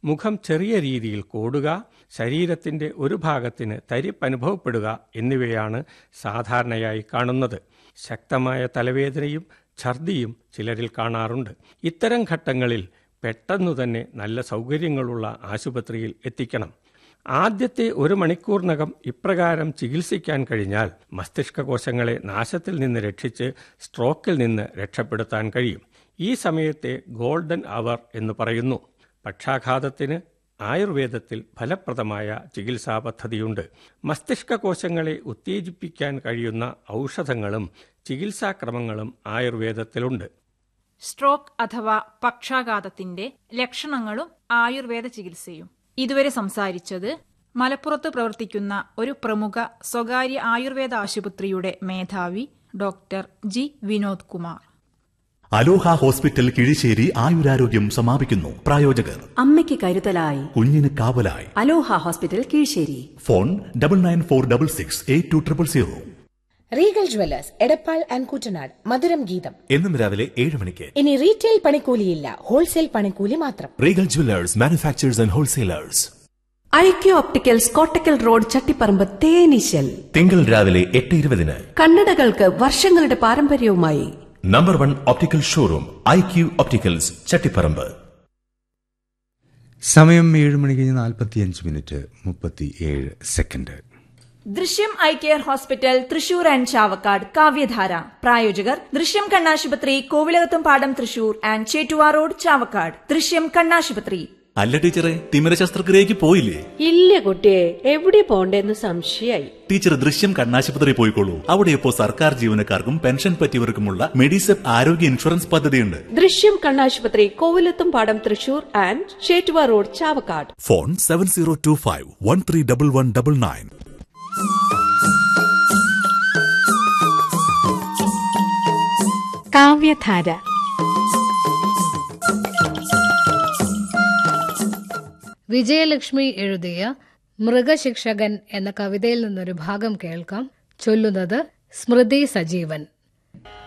മുഖം ചെറിയ രീതിയിൽ കോടുക ശരീരത്തിന്റെ ഒരു ഭാഗത്തിന് തരിപ്പ് അനുഭവപ്പെടുക എന്നിവയാണ് സാധാരണയായി കാണുന്നത് ശക്തമായ തലവേദനയും ഛർദിയും ചിലരിൽ കാണാറുണ്ട് ഇത്തരം ഘട്ടങ്ങളിൽ പെട്ടെന്നു തന്നെ നല്ല സൗകര്യങ്ങളുള്ള ആശുപത്രിയിൽ എത്തിക്കണം ആദ്യത്തെ ഒരു മണിക്കൂറിനകം ഇപ്രകാരം ചികിത്സിക്കാൻ കഴിഞ്ഞാൽ മസ്തിഷ്ക കോശങ്ങളെ നാശത്തിൽ നിന്ന് രക്ഷിച്ച് സ്ട്രോക്കിൽ നിന്ന് രക്ഷപ്പെടുത്താൻ കഴിയും ഈ സമയത്തെ ഗോൾഡൻ അവർ എന്ന് പറയുന്നു പക്ഷാഘാതത്തിന് ആയുർവേദത്തിൽ ഫലപ്രദമായ ചികിത്സാ പദ്ധതിയുണ്ട് മസ്തിഷ്ക കോശങ്ങളെ ഉത്തേജിപ്പിക്കാൻ കഴിയുന്ന ഔഷധങ്ങളും ചികിത്സാക്രമങ്ങളും ആയുർവേദത്തിലുണ്ട് സ്ട്രോക്ക് അഥവാ പക്ഷാഘാതത്തിന്റെ ലക്ഷണങ്ങളും ആയുർവേദ ചികിത്സയും ഇതുവരെ സംസാരിച്ചത് മലപ്പുറത്ത് പ്രവർത്തിക്കുന്ന ഒരു പ്രമുഖ സ്വകാര്യ ആയുർവേദ ആശുപത്രിയുടെ മേധാവി doctor G Vinod Kumar Aloha hospital Kizhisseri ആയുരാരോഗ്യം സമാപിക്കുന്നു പ്രായോജകർ അമ്മയ്ക്ക് കരുതലായി കുഞ്ഞിന് കാവലായി Aloha hospital Kizhisseri phone double nine four double six eight two triple zero Regal jewellers Edappal and Koottanad മധുരം ഗീതം എന്നും രാവിലെ ഏഴ് മണിക്ക് ഇനി റീറ്റെയിൽ പണിക്കൂലിയില്ല ഹോൾസെയിൽ പണിക്കൂലി മാത്രം Regal jewellers manufacturers and wholesalers IQ opticals Kottakkal road Chattiparamba തേനീശൽ തിങ്കൾ രാവിലെ എട്ട് ഇരുപതിന് കണ്ണടകൾക്ക് വർഷങ്ങളുടെ പാരമ്പര്യവുമായി number one optical showroom I Q opticals Chattiparamba സമയം ഏഴ് മണി കഴിഞ്ഞ് നാൽപ്പത്തിയഞ്ച് മിനിറ്റ് മുപ്പത്തി ഏഴ് second Drishyam I care hospital Thrissur and Chavakkad Kavyadhara പ്രായോജകർ ദൃശ്യം കണ്ണാശുപത്രി കോവിലകത്തും പാടം തൃശൂർ ആൻഡ് ചേറ്റുവാ റോഡ് ചാവക്കാട് ദൃശ്യം കണ്ണാശുപത്രി അല്ല ടീച്ചറെ തിമിര ശസ്ത്രക്രിയക്ക് പോയില്ലേ ഇല്ല കുട്ടിയെ എവിടെ പോണ്ടെന്ന് സംശയായി ടീച്ചർ ദൃശ്യം കണ്ണാശുപത്രി പോയിക്കോളൂ അവിടെ ഇപ്പോൾ സർക്കാർ ജീവനക്കാർക്കും പെൻഷൻ പറ്റിയവർക്കുമുള്ള മെഡിസെപ് ആരോഗ്യ ഇൻഷുറൻസ് പദ്ധതിയുണ്ട് ദൃശ്യം കണ്ണാശുപത്രി Kovilakathumpadam Thrissur and Chettuva road Chavakkad phone seven zero two five one three double one double nine Kavyadhara Vijayalakshmi എഴുതിയ മൃഗശിക്ഷകൻ എന്ന കവിതയിൽ നിന്നൊരു ഭാഗം കേൾക്കാം ചൊല്ലുന്നത് സ്മൃതി സജീവൻ